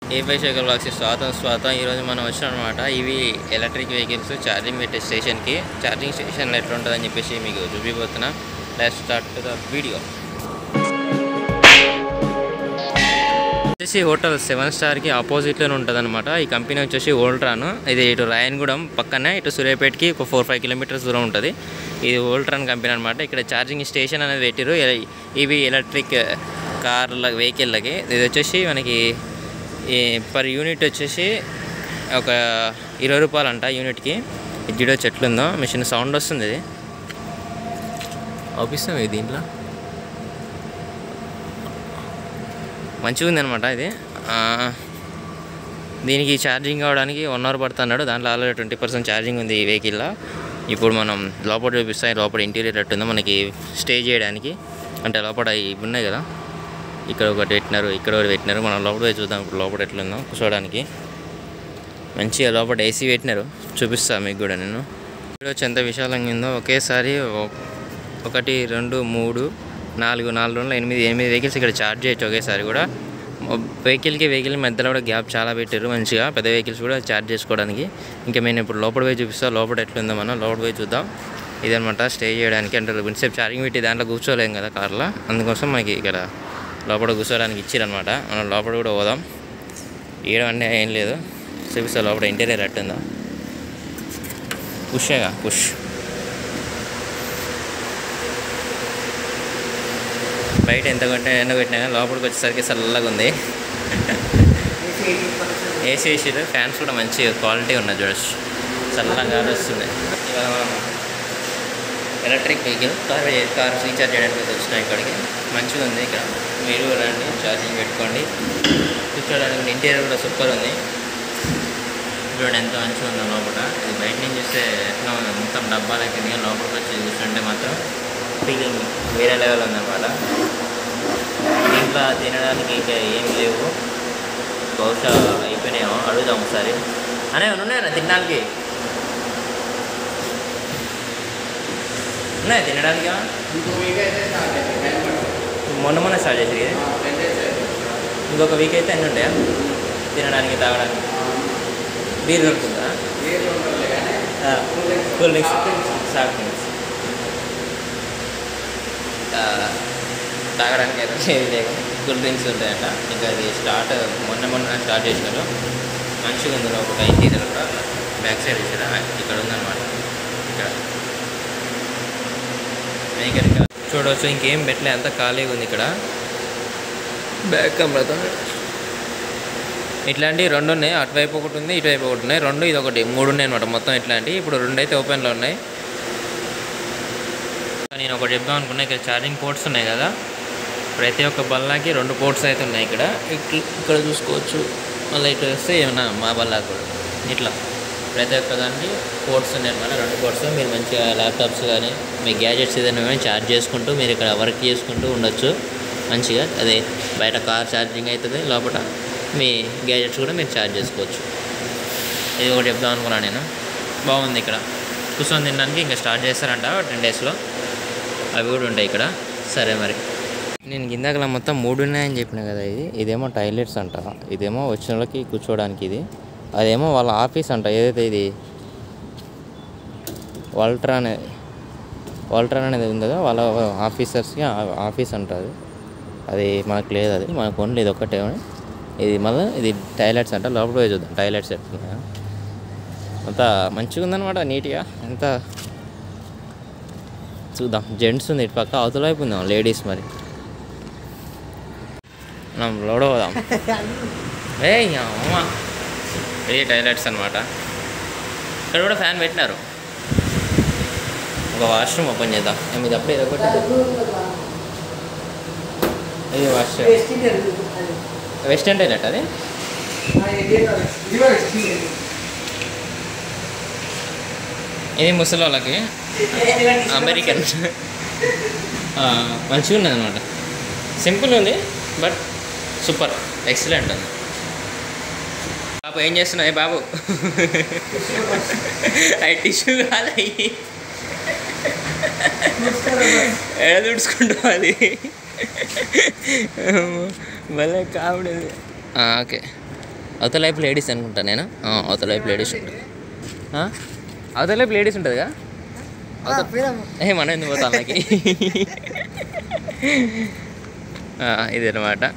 ఏ bicycle box స్వాతం స్వాతం ఈరోజు మనం వచ్చినాం అనమాట ఇవి ఎలక్ట్రిక్ వెహికల్స్ ఛార్జింగ్ పెట్టే స్టేషన్కి ఛార్జింగ్ స్టేషన్లో ఎట్లా ఉంటుందని చెప్పేసి మీకు చూపిపోతున్నా లెట్ స్టార్ట్ ద వీడియో వచ్చేసి హోటల్ సెవెన్ స్టార్కి ఆపోజిట్లోనే ఉంటుంది అనమాట ఈ కంపెనీ వచ్చేసి ఓల్ట్రాన్ ఇది ఇటు రాయనగూడెం పక్కనే ఇటు సూర్యాపేటకి ఒక ఫోర్ ఫైవ్ కిలోమీటర్స్ దూరం ఉంటుంది ఇది ఓల్ట్రాన్ కంపెనీ అనమాట ఇక్కడ ఛార్జింగ్ స్టేషన్ అనేది పెట్టిరు ఎ- ఇవి ఎలక్ట్రిక్ కార్ల వెహికల్లకి ఇది వచ్చేసి మనకి ఈ పర్ యూనిట్ వచ్చేసి ఒక ఇరవై రూపాయలు అంట యూనిట్కి ఇది జిడో చెట్లు ఉందో మిషన్ సౌండ్ వస్తుంది ఇది అవుపిస్తాం ఇది దీంట్లో మంచిగా ఉంది అనమాట ఇది ఆ, దీనికి ఛార్జింగ్ కావడానికి వన్ అవర్ పడుతున్నాడు దాంట్లో ఆల్రెడీ ట్వంటీ పర్సెంట్ ఛార్జింగ్ ఉంది ఈ వెహికల్లో ఇప్పుడు మనం లోపల చూపిస్తాయి లోపల ఇంటీరియర్ ఎట్టుందో మనకి స్టే చేయడానికి అంటే లోపల ఇవి ఉన్నాయి కదా ఇక్కడ ఒకటి పెట్టినారు ఇక్కడ ఒకటి పెట్టినారు మనం లోపల పోయి చూద్దాం ఇప్పుడు లోపల ఎట్లుందో కూర్చోవడానికి మంచిగా లోపల ఏసీ పెట్టినారు చూపిస్తా మీకు కూడా నేను ఇక్కడ వచ్చి ఎంత విశాలంగా ఉందో ఒకేసారి ఒ- ఒకటి రెండు మూడు నాలుగు నాలుగు రెండు ఎనిమిది ఎనిమిది వెహికల్స్ ఇక్కడ ఛార్జ్ చేయొచ్చు ఒకేసారి కూడా వెహికల్కి వెహికల్ మధ్యలో కూడా గ్యాప్ చాలా పెట్టారు మంచిగా పెద్ద వెహికల్స్ కూడా ఛార్జ్ చేసుకోవడానికి ఇంకా నేను ఇప్పుడు లోపల పోయి చూపిస్తా లోపల ఎట్లుందో మనం లోపల పోయి చూద్దాం ఇదనమాట స్టే చేయడానికి అంటే ఇంతసేపు ఛార్జింగ్ పెట్టి దాంట్లో కూర్చోలేం కదా కార్లో అందుకోసం మనకి ఇక్కడ లోపల కూర్చోడానికి ఇచ్చిరనమాట మనం లోపల కూడా పోదాం ఈడ అంటే ఏం లేదు చూపిస్తా లోపల ఇంటీరియర్ ఎట్టుందో పుషేగా పుష్ బయట ఎంత కొంటే ఎండ పెట్టినా కానీ లోపలికి వచ్చేసరికి చల్లగా ఉంది ఏసీ వేసారు ఫ్యాన్స్ కూడా మంచి క్వాలిటీ ఉన్నాయి చూడొచ్చు చల్లగా గాలి వస్తుంది ఇవాళ మనం electric vehicle car car recharge చేయడానికి అయితే వచ్చినాం ఇక్కడికి మంచిగా ఉంది ఇక్కడ మీరు రండి ఛార్జింగ్ పెట్టుకోండి కూర్చోడానికి ఇంటీరియర్ కూడా సూపర్ ఉంది చూడండి ఎంత మంచిగా ఉందో లోపల ఇది బయట నుంచి చూస్తే ఎట్లా ఉంది మొత్తం డబ్బాలకి కానీ లోపలికి వచ్చి చూస్తుంటే మాత్రం ఫీలింగ్ వేరే లెవెల్ ఉందన్నమాట దీంట్లో తినడానికి ఇంకా ఏం లేవు బహుశా అయిపోయినాయేమో అడుగుదాం ఒకసారి అనే ఉన్నాయా తినడానికి ఉన్నాయి తినడానికి మొన్న మొన్న స్టార్ట్ చేసి ఇంకొక వీక్ అయితే అన్నీ ఉంటాయా తినడానికి తాగడానికి బీర్ దొరుకుతుందా కూల్ డ్రింక్స్ సాఫ్ట్ డ్రింక్స్ తాగడానికి అయితే ఏది లేదు కూల్ డ్రింక్స్ ఉంటాయంట ఇంకా అది స్టార్ట్ మొన్న మొన్న స్టార్ట్ చేసినారు మంచిగా ఉంది లోపల ఇంటీరియర్ కూడా బ్యాక్ సైడ్ ఇచ్చారా ఇక్కడ ఉందన్నమాట ఇక్కడ వెహికల్ ఇక్కడ చూడవచ్చు ఇంకేం పెట్టలే అంతా ఖాళీగా ఉంది ఇక్కడ బ్యాక్ కెమెరాతో ఇట్లాంటివి రెండు ఉన్నాయి అటువైపు ఒకటి ఉంది ఇటువైపు ఒకటి ఉన్నాయి రెండు ఇది ఒకటి మూడు ఉన్నాయి అనమాట మొత్తం ఇట్లాంటివి ఇప్పుడు రెండు అయితే ఓపెన్లో ఉన్నాయి నేను ఒకటి చెప్దాం అనుకున్నా ఇక్కడ ఛార్జింగ్ పోర్ట్స్ ఉన్నాయి కదా ప్రతి ఒక్క బల్లాకి రెండు పోర్ట్స్ అయితే ఉన్నాయి ఇక్కడ ఇక్- ఇక్కడ చూసుకోవచ్చు మళ్ళీ ఇటు వస్తే ఏమన్నా మా బల్లాకి కూడా ఇట్లా ప్రతి ఒక్క దానికి పోర్ట్స్ ఉన్నాయి అనమాట రెండు పోర్ట్స్ మీరు మంచిగా ల్యాప్టాప్స్ కానీ మీ గ్యాజెట్స్ ఏదైనా కానీ ఛార్జ్ చేసుకుంటూ మీరు ఇక్కడ వర్క్ చేసుకుంటూ ఉండొచ్చు మంచిగా అదే బయట కార్ ఛార్జింగ్ అవుతుంది లోపల మీ గ్యాజెట్స్ కూడా మీరు ఛార్జ్ చేసుకోవచ్చు ఇది ఒకటి చెప్దాం అనుకున్నాను నేను బాగుంది ఇక్కడ కూర్చొని తినడానికి ఇంకా స్టార్ట్ చేస్తారంట టెన్ డేస్లో అవి కూడా ఉంటాయి ఇక్కడ సరే మరి నేను ఇందాకలా మొత్తం మూడు ఉన్నాయని చెప్పిన కదా ఇది ఇదేమో టాయిలెట్స్ అంట ఇదేమో వచ్చిన వాళ్ళకి కూర్చోవడానికి ఇది అదేమో వాళ్ళ ఆఫీస్ అంట ఏదైతే ఇది వాల్ట్రా అనే వాల్ట్రా అనేది ఉంది కదా వాళ్ళ ఆఫీసర్స్కి ఆ- ఆఫీస్ అంటారు అది మనకు లేదు అది మనకు ఓన్లీ ఇది ఒక్కటే ఇది మళ్ళీ ఇది టాయిలెట్స్ అంట లోపల పోయి చూద్దాం టాయిలెట్స్ ఎట్లున్నాయో అంతా మంచిగా ఉందన్నమాట నీట్గా ఎంత చూద్దాం జెంట్స్ ఉంది ఇటు పక్క అవతల వైపు ఉందాం లేడీస్ మరి మనం లోడ పోదాం ఏ అమ్మ ఇది టాయిలెట్స్ అనమాట ఇక్కడ కూడా ఫ్యాన్ పెట్టినారు ఒక వాష్రూమ్ ఓపెన్ చేద్దాం ఏం ఇది అప్పుడే ఇది ఒకటి ఇది వాష్రూమ్ వెస్టర్న్ టాయిలెట్ అది ఇది ముసలి వాళ్ళకి అమెరికన్ ఆ, మంచిగా ఉన్నది అనమాట సింపుల్ ఉంది బట్ సూపర్ ఎక్సలెంట్ ఉంది బాబు ఏం చేస్తున్నావు ఏ బాబు అవి టిష్యూ కాదు అవి ఎడ తుడుచుకుంటావు అది భలే కామెడీ ఓకే అవతల వైపు లేడీస్ అనుకుంటా నేను ఆ, అవతల వైపు లేడీస్ ఉంటుంది ఆ? అవతల వైపు లేడీస్ ఉంటుందిగా ఏ మనం ఎందుకు పోతాం అలాగే ఇది అనమాట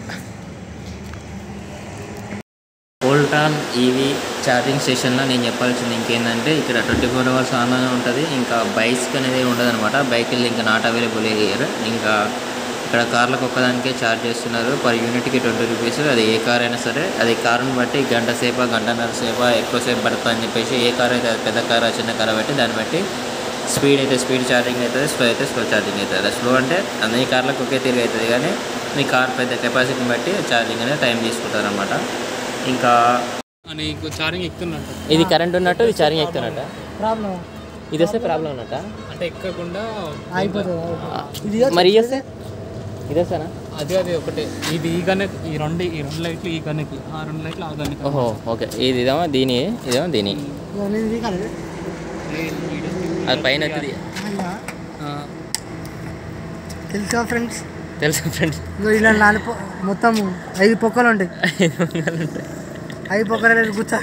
ఓల్టాన్ ఈవీ ఛార్జింగ్ స్టేషన్లో నేను చెప్పాల్సింది ఇంకేంటంటే ఇక్కడ ట్వంటీ ఫోర్ అవర్స్ ఆన్లోనే ఉంటుంది ఇంకా బైక్స్ అనేది ఉండదు అనమాట బైకులు ఇంకా నాట్ అవైలబుల్ అయ్యారు ఇంకా ఇక్కడ కార్లకు ఒక్కదానికే ఛార్జ్ చేస్తున్నారు పర్ యూనిట్కి ట్వంటీ రూపీస్ అది ఏ కార్ అయినా సరే అది కార్ని బట్టి గంట సేపా గంటన్నర సేపా ఎక్కువసేపు పడుతుంది అని చెప్పేసి ఏ కార్ అయితే అది పెద్ద కార్ చిన్న కార్ బట్టి దాన్ని బట్టి స్పీడ్ అయితే స్పీడ్ ఛార్జింగ్ అవుతుంది స్లో అయితే స్లో ఛార్జింగ్ అవుతుంది స్లో అంటే అన్ని కార్లకు ఒకే తిరిగి అవుతుంది కానీ మీ కార్ పెద్ద కెపాసిటీని బట్టి ఛార్జింగ్ అనేది టైం తీసుకుంటారు అనమాట ఇంకా నీకు ఛార్జింగ్ ఎక్కుతున్నట్టు ఇది కరెంట్ ఉన్నట్టు ఇది ఛార్జింగ్ ఎక్కుతున్నట్ట ప్రాబ్లం ఇది వస్తే ప్రాబ్లం ఉన్నట్ట అంటే ఎక్కకుండా అయిపోతుంది మరి ఇది వస్తే ఇది వస్తానా అదే అదే ఒకటే ఇది ఈ గన్నకి ఈ రెండు ఈ రెండు లైట్లు ఈ గన్నకి ఆ రెండు లైట్లు ఆ గన్నకి ఓహో ఓకే ఇది ఇదేమో దీని ఇదేమో దీని ఇది కాదు అది పైన ఎత్తుది ఆ, తెలుసా ఫ్రెండ్స్ తెలుసా ఫ్రెండ్స్ ఇగో ఇలా నాలుగు పొ- మొత్తం ఐదు పొక్కలు ఉంటాయి ఐదు పొక్కలు కూర్చో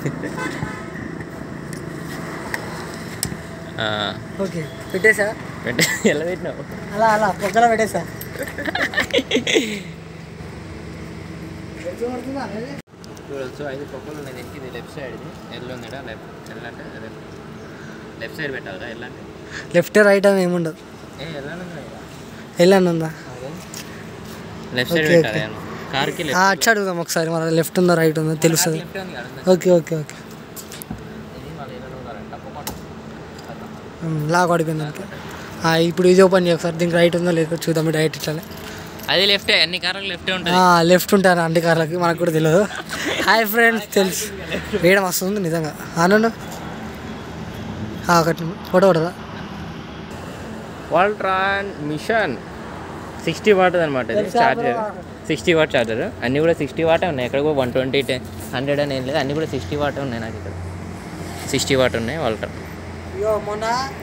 ఓకే పెట్టేసా పెట్టే ఎలా పెట్టినావు అలా అలా పొక్కల పెట్టేసా సో ఐదు పక్కలు ఉన్నాయి దీనికి ఇది లెఫ్ట్ సైడ్ ఇది ఎల్లు ఉందా లెఫ్ట్ ఎల్ అంటే అదే లెఫ్ట్ సైడ్ పెట్టాలి ఎల్ అంటే లెఫ్ట్ రైట్ అని ఏముండదు ఏ ఎల్ వెళ్ళాను ఉందా లెఫ్ట్ సైడ్ Okay, పెట్టాలి కార్కి ఆ, అటు అడుగుదాం ఒకసారి మన లెఫ్ట్ ఉందో రైట్ ఉందో తెలుస్తుంది లెఫ్ట్ ఉంది కదా ఓకే ఓకే ఓకే ఇది మళ్ళీ ఏదో ఉన్నారంట పొక్కట ఉమ్, లాగ్ పడిపోయింది దానికి ఆ, ఇప్పుడు ఇది ఓపెన్ చేయ ఒకసారి దీనికి రైట్ ఉందో లేదో చూద్దాం రైట్ ఇట్లానే అది లెఫ్టే అన్ని కార్లకు లెఫ్టే ఉంటుంది లెఫ్ట్ ఉంటారు అండి కార్లకి మనకు కూడా తెలియదు హాయ్ ఫ్రెండ్స్ తెలుసు వేయడం వస్తుంది నిజంగా ఆనండు ఒకటి ఫోటో కొడదా వాల్ట్రాన్ మిషన్ సిక్స్టీ వాట్ అనమాట ఇది తెలుసా charger bro? Sixty watt charger అన్నీ కూడా సిక్స్టీ వాటే ఉన్నాయి ఎక్కడ కూడా వన్ ట్వంటీ టెన్ హండ్రెడ్ అని ఏం లేదు అన్నీ కూడా సిక్స్టీ వాటే ఉన్నాయి నాకు ఇక్కడ సిక్స్టీ వాట్ ఉన్నాయి వాల్ట్రాన్ అయ్యో మొన్న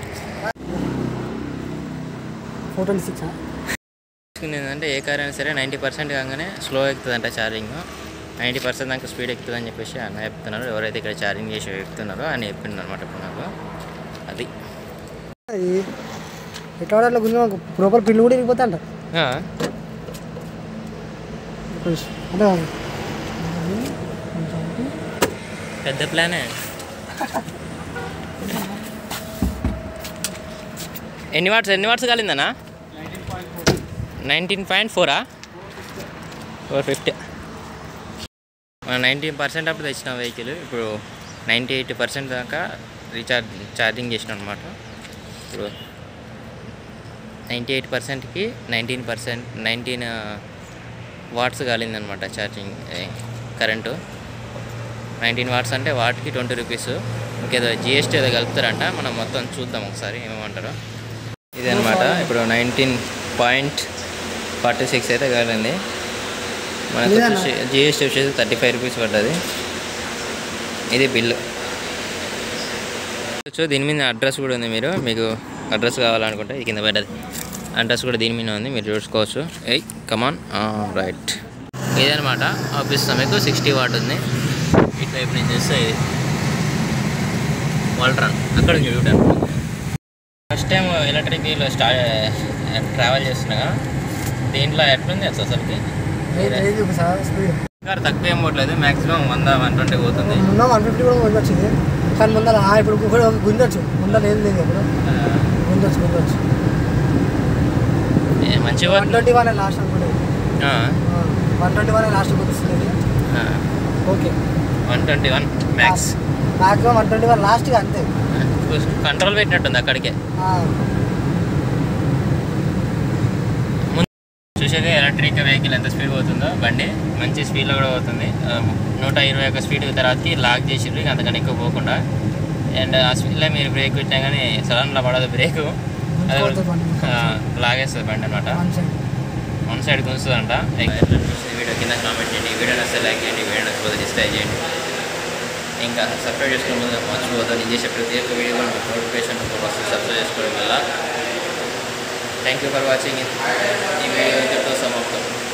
ఫోర్ ట్వంటీ సిక్స్ ఏంటంటే ఏ కార్ అయినా సరే నైంటీ పర్సెంట్ కాగానే స్లో ఎక్కుతుందంట ఛార్జింగ్ నైంటీ పర్సెంట్ దాకా స్పీడ్ ఎక్కుతుంది అని చెప్పేసి అన్న చెప్తున్నారు ఎవరైతే ఇక్కడ ఛార్జింగ్ చేసి ఎక్కుతున్నారో అని చెప్పింది అనమాట ఇప్పుడు నాకు అది అది ఎట్లా గురించి మాకు ప్రాపర్ పిల్లు కూడా ఇరిగిపోతా అంట ఆ, అంటే పెద్ద ప్లానే ఎన్ని వాట్స్ ఎన్ని వాట్స్ కాలిందన్నా నైన్టీన్ పాయింట్ ఫోరా ఫోర్ ఫిఫ్టీ మనం నైన్టీన్ పర్సెంట్ అప్పుడు తెచ్చిన వెహికల్ ఇప్పుడు నైంటీ ఎయిట్ పర్సెంట్ దాకా రీఛార్జ్ ఛార్జింగ్ చేసినాం అనమాట ఇప్పుడు నైంటీ ఎయిట్ పర్సెంట్కి నైన్టీన్ పర్సెంట్ నైన్టీన్ వాట్స్ కాలిందనమాట ఛార్జింగ్ కరెంటు నైన్టీన్ వాట్స్ అంటే వాట్కి ట్వంటీ రూపీస్ ఇంకేదో జిఎస్టీ ఏదో కలుపుతారంట మనం మొత్తం చూద్దాం ఒకసారి ఏమంటారో ఇది అనమాట ఇప్పుడు నైన్టీన్ పాయింట్ ఫార్టీ సిక్స్ అయితే కాలింది మనకు లేదన్నా. వచ్చేసి జిఎస్టీ వచ్చేసి థర్టీ ఫైవ్ రూపీస్ పడ్డది ఇది బిల్లు సో దీని మీద అడ్రస్ కూడా ఉంది మీరు మీకు అడ్రస్ కావాలనుకుంటే ఇది కింద పడ్డది అడ్రస్ కూడా దీని మీద ఉంది మీరు చూసుకోవచ్చు ఎయ్ కమాన్ రైట్ ఇదనమాట ఆఫీస్ మీకు సిక్స్టీ వాట్ ఉంది ఇటువైపు నుంచి చూస్తే ఇది వాల్ట్రాన్ అక్కడ ఉంది చూడండి first time electric vehicle start travel చేస్తున్నా దీంట్లో ఎట్లుంది అసలు అసలుకి సార్ స్పీడ్ కార్ తక్కువ ఏం పోవట్లేదు మ్యాక్సిమం వంద వన్ ట్వంటీ పోతుంది ముందు వన్ ఫిఫ్టీ కూడా ముందొచ్చింది కానీ ముందర ఆ, ఇప్పుడు కూడా గుంజొచ్చు ముందర ఏం లేదు ఇప్పుడు గుంజొచ్చు గుంజొచ్చు ఏ, మంచిగా వన్ ట్వంటీ వన్ లాస్ట్ అనుకుంటే ఆ, వన్ ట్వంటీ వన్ లాస్ట్ కుదుస్తుంది ఆ, okay one twenty one max maximum one twenty one లాస్ట్గా అంతే కంట్రోల్ పెట్టినట్టుంది అక్కడికే ఆ, చూసాక ఎలక్ట్రిక్ వెహికల్ ఎంత స్పీడ్ పోతుందో బండి మంచి స్పీడ్లో కూడా పోతుంది ఆ, నూట ఇరవై ఒక స్పీడ్ తర్వాతకి లాక్ చేసిండ్రు ఇక అంతకన్నా ఎక్కువ పోకుండా అండ్ ఆ స్పీడ్లో మీరు బ్రేక్ పెట్టినా కానీ సడన్లో పడదు బ్రేక్ అది గుంజుకోవద్దు బండి. ఆ, లాగేస్తుంది బండి అనమాట వన్ సైడ్ వన్ సైడ్ గుంచుతుందంట వీడియో కింద కామెంట్ చేయండి వీడియో నచ్చితే లైక్ చేయండి వీడియో నచ్చిపోతే డిస్లైక్ చేయండి ఇంకా సబ్స్క్రైబ్ చేసుకునే ముందు మర్చిపోతాను నేను చేసే ప్రతి ఒక్క వీడియో కూడా మీకు నోటిఫికేషన్ వస్తుంది సబ్స్క్రైబ్ చేసుకోవడం వల్ల థ్యాంక్ యూ ఫర్ వాచింగ్ ఈ వీడియో ఇంతటితో సమాప్తం